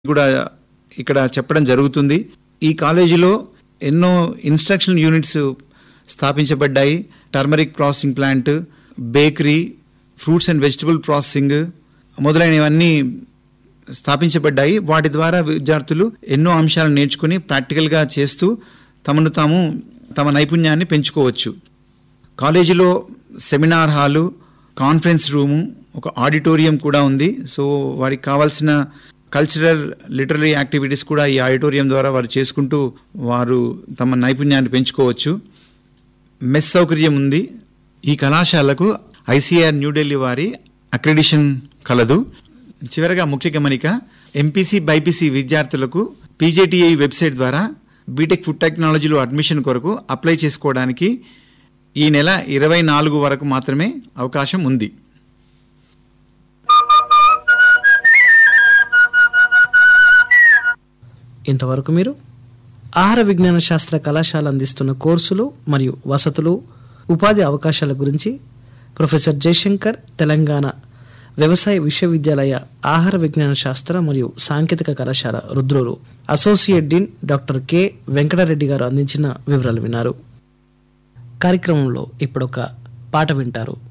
కూడా ఇక్కడ చెప్పడం జరుగుతుంది ఈ కాలేజీలో ఎన్నో ఇన్స్ట్రక్షన్ యూనిట్స్ స్థాపించబడ్డాయి turmeric processing plant bakery fruits and vegetable processing మొదలైనవన్నీ స్థాపించబడ్డాయి వాటి ద్వారా విద్యార్థులు ఎన్నో అంశాలను నేర్చుకుని ప్రాక్టికల్గా చేస్తూ తమను తాము తమ నైపుణ్యాన్ని పెంచుకోవచ్చు కాలేజీలో సెమినార్ హాలు కాన్ఫరెన్స్ రూము ఒక ఆడిటోరియం కూడా ఉంది సో వారికి కావాల్సిన కల్చరల్ లిటరరీ యాక్టివిటీస్ కూడా ఈ ఆడిటోరియం ద్వారా వారు చేసుకుంటూ వారు తమ నైపుణ్యాన్ని పెంచుకోవచ్చు మెస్ సౌకర్యం ఉంది ఈ కళాశాలకు ఐసీఆర్ న్యూఢిల్లీ వారి అక్రెడిషన్ కలదు చివరగా ముఖ్య గమనిక ఎంపీసీ బైపీసీ విద్యార్థులకు పీజేటీఐ వెబ్సైట్ ద్వారా బీటెక్ ఫుడ్ టెక్నాలజీలో అడ్మిషన్ కొరకు అప్లై చేసుకోవడానికి ఈ నెల ఇరవై నాలుగు వరకు మాత్రమే అవకాశం ఉంది ఇంతవరకు మీరు ఆహార విజ్ఞాన శాస్త్ర కళాశాల అందిస్తున్న కోర్సులు మరియు వసతులు ఉపాధి అవకాశాల గురించి ప్రొఫెసర్ జయశంకర్ తెలంగాణ వ్యవసాయ విశ్వవిద్యాలయ ఆహార విజ్ఞాన శాస్త్ర మరియు సాంకేతిక కళాశాల Rudrur associate dean doctor K Venkatareddy గారు అందించిన వివరాలు విన్నారు కార్యక్రమంలో ఇప్పుడొక పాట వింటారు